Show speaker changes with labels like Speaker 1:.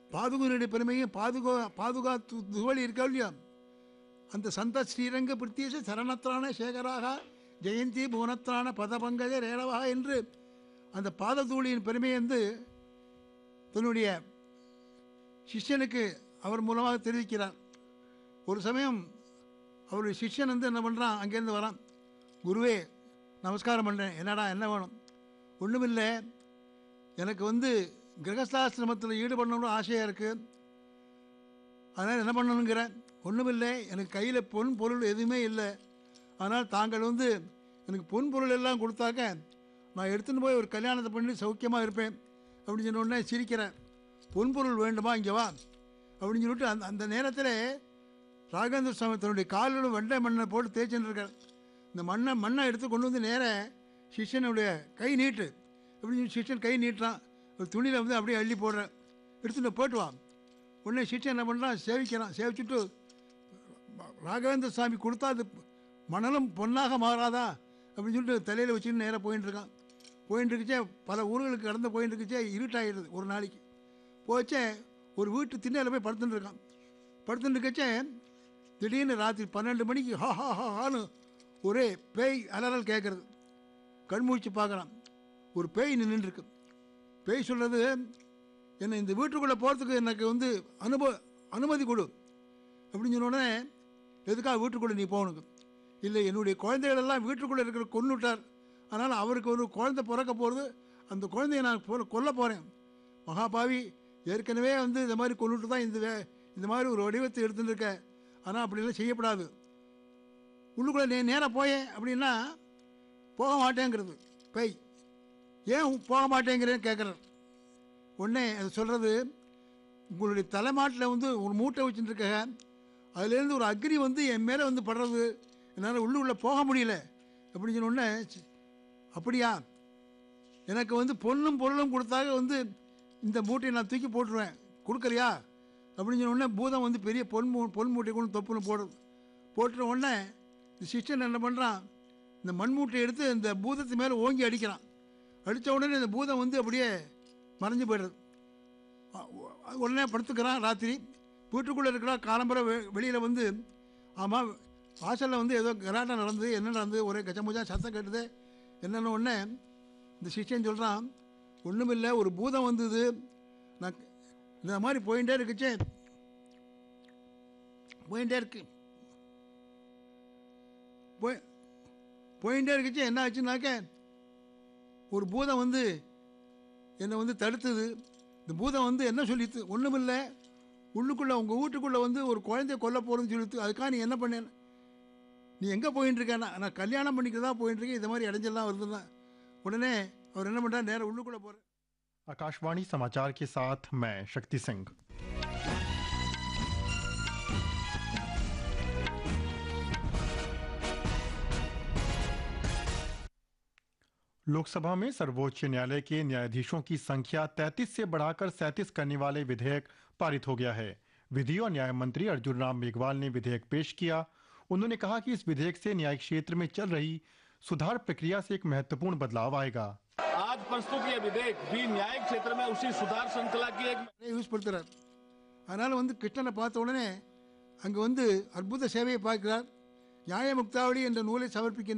Speaker 1: பாதுகனுடைய பெருமையும் பாதுகா பாதுகாத்து துவளி இருக்கா இல்லையா அந்த சந்த ஸ்ரீரங்க பிரித்தீச சரணத்ரான சேகராக ஜெயந்தி புவனத்ரான பதபங்கஜ ரேளவா என்று அந்த பாததூளியின் பெருமையை வந்து தன்னுடைய சிஷ்யனுக்கு அவர் மூலமாக தெரிவிக்கிறார் ஒரு சமயம் அவருடைய சிஷ்யன் வந்து என்ன பண்ணுறான் அங்கேருந்து வரான் குருவே நமஸ்காரம் பண்ணுறேன் என்னடா என்ன வேணும் ஒன்றுமில்லை எனக்கு வந்து கிரகஸ்தாசிரமத்தில் ஈடுபடணும்னு ஆசையாக இருக்குது அதனால் என்ன பண்ணணுங்கிற ஒன்றுமில்லை எனக்கு கையில் பொன் பொருள் எதுவுமே இல்லை ஆனால் தாங்கள் வந்து எனக்கு பொன் பொருள் எல்லாம் கொடுத்தாக்க நான் எடுத்துன்னு போய் ஒரு கல்யாணத்தை பண்ணி சௌக்கியமாக இருப்பேன் அப்படின்னு சொன்ன உடனே சிரிக்கிறேன் பொன் பொருள் வேண்டுமா இங்கே வா அப்படின்னு சொல்லிட்டு அந்த அந்த நேரத்தில் ராகேந்திர சுவாமி தன்னுடைய காலில் வெண்டை மண்ணை போட்டு தேய்ச்சின்னு இருக்கார் இந்த மண்ணை மண்ணை எடுத்து கொண்டு வந்து நேர சிஷ்யனுடைய கை நீட்டு அப்படின்னு சொல்லி சிஷ்யன் கை நீட்டுறான் ஒரு துணியில் வந்து அப்படியே அள்ளி போடுறேன் எடுத்துட்டு போட்டு வா உடனே சிஷ்யன் என்ன பண்ணுறான் சேவிக்கிறான் சேவிச்சுட்டு ராகவேந்திர சாமி கொடுத்தா அது மணலும் பொன்னாக மாறாதா அப்படின்னு சொல்லிட்டு தலையில் வச்சுட்டு நேராக போயின்னு இருக்கான் போயின்னு இருக்குச்சே பல ஊர்களுக்கு கடந்து போயின்னு இருக்குச்சே இருட்டாயிடுது ஒரு நாளைக்கு போச்சே ஒரு வீட்டு திண்ணையில் போய் படுத்துட்டு இருக்கான் படுத்துட்டு இருக்கச்சே திடீர்னு ராத்திரி பன்னெண்டு மணிக்கு ஹா ஹா ஹா ஹான்னு ஒரே பேய் அலறல் கேட்குறது கண்மூழ்ச்சி பார்க்குறான் ஒரு பேய் நின்றுருக்கு பேய் சொல்கிறது என்னை இந்த வீட்டுக்குள்ளே போகிறதுக்கு எனக்கு வந்து அனுபவ அனுமதி கொடு அப்படின்னு சொன்ன உடனே எதுக்காக வீட்டுக்குள்ளே நீ போகணுக்கு இல்லை என்னுடைய குழந்தைகள் எல்லாம் வீட்டுக்குள்ளே இருக்கிற கொன்னுட்டார் அதனால் அவருக்கு ஒரு குழந்தை பிறக்க போகிறது அந்த குழந்தைய நான் கொ- கொல்ல போகிறேன் மகாபாவி ஏற்கனவே வந்து இந்த மாதிரி கொண்டுட்டு தான் இந்த வே- இந்த மாதிரி ஒரு வடிவத்தை எடுத்துட்டு இருக்க ஆனால் அப்படிலாம் செய்யப்படாது உள்ளுக்குள்ளே நீ நேராக போயே அப்படின்னா போக மாட்டேங்கிறது பேய் ஏன் போக மாட்டேங்கிறேன்னு கேட்குறார் உடனே அது சொல்கிறது உங்களுடைய தலைமாட்டில் வந்து ஒரு மூட்டை வச்சுட்டு இருக்க அதுலேருந்து ஒரு அக்னி வந்து என் மேலே வந்து படுறது என்னால் உள்ளுக்குள்ளே போக முடியல அப்படின்னு சொன்ன உடனே சி, அப்படியா எனக்கு வந்து பொண்ணும் பொருளும் கொடுத்தாக வந்து இந்த மூட்டையை நான் தூக்கி போட்டுருவேன் கொடுக்கறியா அப்படின்னு சொன்ன உடனே பூதம் வந்து பெரிய பொன் மூ பொன் மூட்டை கொண்டு தொப்புன்னு போடுது போட்டுற உடனே இந்த சிஷ்டன் என்ன பண்ணுறான் இந்த மண் மூட்டையை எடுத்து இந்த பூதத்து மேலே ஓங்கி அடிக்கிறான் அடித்த உடனே இந்த பூதம் வந்து அப்படியே மறைஞ்சு போயிடுது அ- உ- உடனே படுத்துக்கிறான் ராத்திரி வீட்டுக்குள்ளே இருக்கிறா காலம்பரை வெ வெளியில் வந்து ஆமாம் வாசலில் வந்து ஏதோ கராட்டம் நடந்தது என்ன நடந்தது ஒரே கச்சமுச்சா சத்தம் கேட்டது என்னென்ன உடனே இந்த சிஷ்யன் சொல்கிறான் ஒன்றுமில்லை ஒரு பூதம் வந்தது நான் இந்த மாதிரி போயிட்டே இருக்குச்சே போயிட்டே இருக்கு போய் போயிட்டே இருக்குச்சு என்ன ஆச்சுன்னாக்க ஒரு பூதம் வந்து என்னை வந்து தடுத்தது இந்த பூதம் வந்து என்ன சொல்லித்து ஒன்றுமில்லை உள்ளுக்குள்ளே உங்கள் வீட்டுக்குள்ளே வந்து ஒரு குழந்தைய கொல்ல போகிறதுன்னு சொல்லிட்டு அதுக்காக நீ என்ன பண்ணேன் நீ எங்கே போயின்னு இருக்கேன்னா நான் கல்யாணம் பண்ணிக்கிறதா போயின்னு இருக்கேன் இந்த மாதிரி இடைஞ்சல்லாம் வருதுன்னா உடனே அவர் என்ன பண்ணுறாரு நேராக உள்ளுக்குள்ளே போகிறார்
Speaker 2: आकाशवाणी समाचार के साथ मैं शक्ति सिंह लोकसभा में सर्वोच्च न्यायालय के न्यायाधीशों की संख्या 33 से बढ़ाकर 37 करने वाले विधेयक पारित हो गया है विधि और न्याय मंत्री अर्जुन राम मेघवाल ने विधेयक पेश किया उन्होंने कहा कि इस विधेयक से न्यायिक क्षेत्र में चल रही सुधार प्रक्रिया से एक महत्वपूर्ण बदलाव आएगा
Speaker 3: आज प्रस्तुत ये विधेयक भी न्यायिक क्षेत्र में उसी सुधार श्रृंखला की एक
Speaker 1: யூஸ் படுத்துறார் அதனால் வந்து கிருஷ்ணனை பார்த்த உடனே அங்கே வந்து அற்புத சேவையை பார்க்கிறார் நியாய முக்தாவளி என்ற நூலை சமர்ப்பிக்கின்ற